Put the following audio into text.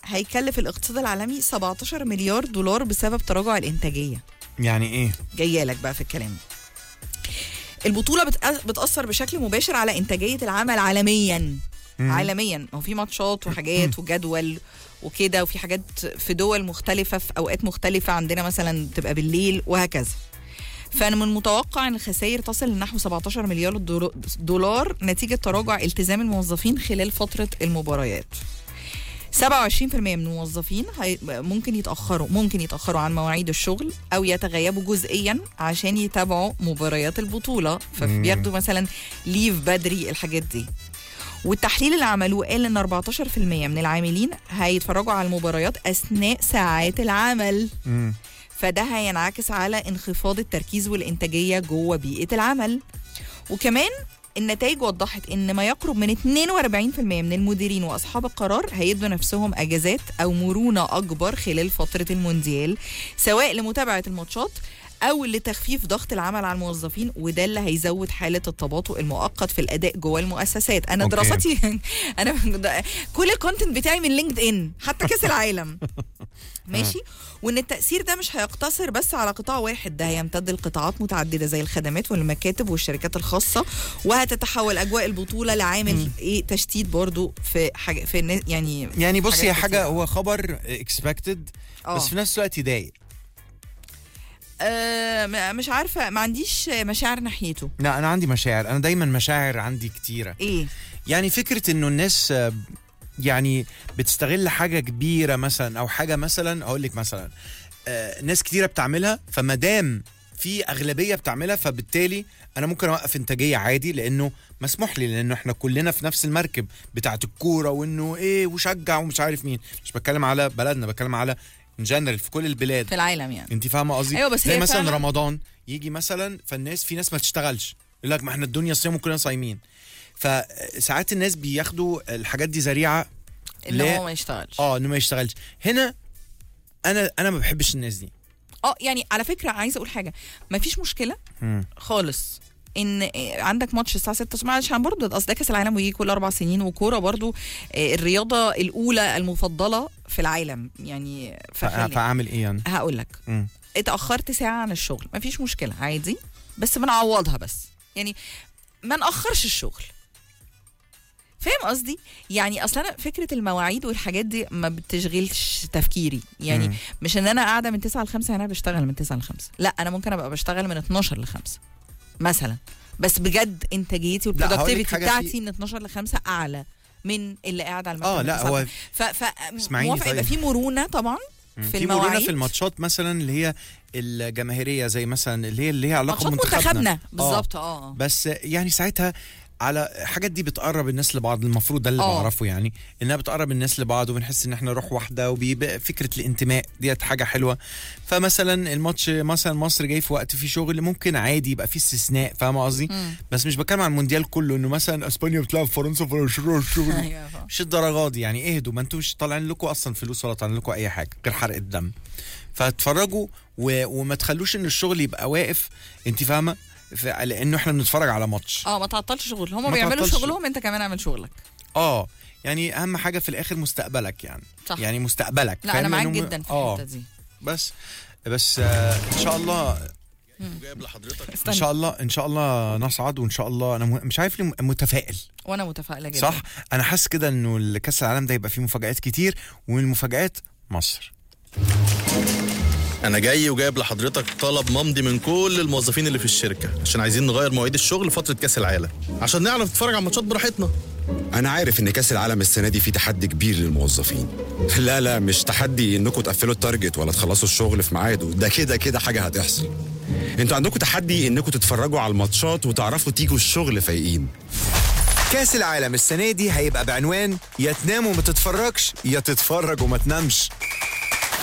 هيكلف الاقتصاد العالمي 17 مليار دولار بسبب تراجع الانتاجيه يعني ايه جايه لك بقى في الكلام البطوله بتأ- بتاثر بشكل مباشر على انتاجيه العمل عالميا مم. عالميا هو في ماتشات وحاجات وجدول وكده وفي حاجات في دول مختلفه في اوقات مختلفه عندنا مثلا بتبقى بالليل وهكذا فمن المتوقع ان الخسائر تصل لنحو 17 مليار دولار- دولار نتيجه تراجع التزام الموظفين خلال فتره المباريات 27% من الموظفين هي- ممكن يتاخروا ممكن يتاخروا عن مواعيد الشغل او يتغيبوا جزئيا عشان يتابعوا مباريات البطوله فبياخدوا مثلا ليف بدري الحاجات دي والتحليل اللي عملوه قال ان 14% من العاملين هيتفرجوا على المباريات اثناء ساعات العمل مم. فده هينعكس على انخفاض التركيز والانتاجيه جوه بيئه العمل وكمان النتائج وضحت ان ما يقرب من 42% من المديرين واصحاب القرار هيدوا نفسهم اجازات او مرونه اكبر خلال فتره المونديال سواء لمتابعه الماتشات او لتخفيف ضغط العمل على الموظفين وده اللي هيزود حاله التباطؤ المؤقت في الاداء جوه المؤسسات انا أوكي. دراستي انا كل الكونتنت بتاعي من لينكد ان حتى كاس العالم ماشي وان التاثير ده مش هيقتصر بس على قطاع واحد ده هيمتد لقطاعات متعدده زي الخدمات والمكاتب والشركات الخاصه وهتتحول اجواء البطوله لعامل ايه تشتيت برضو في حاجه في النا- يعني يعني بص هي حاجات حاجه كتير. هو خبر اكسبكتد آه. بس في نفس الوقت يضايق آه م- مش عارفه ما عنديش مشاعر ناحيته لا انا عندي مشاعر انا دايما مشاعر عندي كتيره ايه يعني فكره انه الناس آه، يعني بتستغل حاجه كبيره مثلا او حاجه مثلا اقول لك مثلا آه، ناس كتيره بتعملها فما دام في اغلبيه بتعملها فبالتالي انا ممكن اوقف انتاجيه عادي لانه مسموح لي لانه احنا كلنا في نفس المركب بتاعه الكوره وانه ايه وشجع ومش عارف مين مش بتكلم على بلدنا بتكلم على ان جنرال في كل البلاد في العالم يعني انت فاهمه قصدي أيوة، بس زي هي مثلا فعلاً- رمضان يجي مثلا فالناس في ناس ما تشتغلش يقول لك ما احنا الدنيا صيام وكلنا صايمين فساعات الناس بياخدوا الحاجات دي ذريعه ان لا. هو ما يشتغلش اه انه ما يشتغلش هنا انا انا ما بحبش الناس دي اه يعني على فكره عايزه اقول حاجه ما فيش مشكله مم. خالص ان إيه، عندك ماتش الساعه 6 معلش عشان برضه ده اصل ده كاس العالم ويجي كل اربع سنين وكوره برضه إيه، الرياضه الاولى المفضله في العالم يعني ف- فخلي فاعمل ايه يعني هقول لك مم. اتاخرت ساعه عن الشغل ما فيش مشكله عادي بس بنعوضها بس يعني ما ناخرش الشغل فاهم قصدي يعني اصلا انا فكره المواعيد والحاجات دي ما بتشغلش تفكيري يعني مم. مش ان انا قاعده من 9 ل 5 انا بشتغل من 9 ل 5 لا انا ممكن ابقى بشتغل من 12 ل 5 مثلا بس بجد انتاجيتي لا، هقول لك والبرودكتيفيتي حاجة بتاعتي في- من 12 ل 5 اعلى من اللي قاعد على المكتب اه من لا 9 ل هو ف ف اسمعيني موافقه يبقى طيب. في مرونه طبعا مم. في في مرونه المواعيد في الماتشات مثلا اللي هي الجماهيريه زي مثلا اللي هي اللي هي علاقه ماتشات بمنتخبنا منتخبنا بالظبط اه آه. بس يعني ساعتها على الحاجات دي بتقرب الناس لبعض المفروض ده اللي آه. بعرفه يعني انها بتقرب الناس لبعض وبنحس ان احنا روح واحده وبيبقى فكره الانتماء ديت حاجه حلوه فمثلا الماتش مثلا مصر جاي في وقت فيه شغل ممكن عادي يبقى فيه استثناء فاهمه قصدي مم. بس مش بتكلم عن المونديال كله انه مثلا اسبانيا بتلعب فرنسا فالشغل ايوه فاهم. مش الدرجات دي يعني اهدوا ما انتوا مش طالعين لكم اصلا فلوس ولا طالعين لكم اي حاجه غير حرق الدم فاتفرجوا و... وما تخلوش ان الشغل يبقى واقف انت فاهمه ف... لانه احنا بنتفرج على ماتش اه ما تعطلش شغل هم ما بيعملوا تعطلش. شغلهم انت كمان اعمل شغلك اه يعني اهم حاجه في الاخر مستقبلك يعني صح. يعني مستقبلك لا فاهم؟ انا معاك لأنه م- جدا في اه الحته دي بس بس آه ان شاء الله جايب لحضرتك ان استنى شاء الله ان شاء الله نصعد وان شاء الله انا م- مش عارف ليه متفائل وانا متفائله جدا صح انا حاسس كده انه كاس العالم ده يبقى فيه مفاجآت كتير ومن المفاجآت مصر انا جاي وجايب لحضرتك طلب ممضي من كل الموظفين اللي في الشركه عشان عايزين نغير مواعيد الشغل فتره كاس العالم عشان نعرف نتفرج على الماتشات براحتنا انا عارف ان كاس العالم السنه دي فيه تحدي كبير للموظفين لا لا مش تحدي انكم تقفلوا التارجت ولا تخلصوا الشغل في ميعاده ده كده كده حاجه هتحصل انتوا عندكم تحدي انكم تتفرجوا على الماتشات وتعرفوا تيجوا الشغل فايقين كاس العالم السنة دي هيبقى بعنوان يا تنام وما تتفرجش يا تتفرج وما تنامش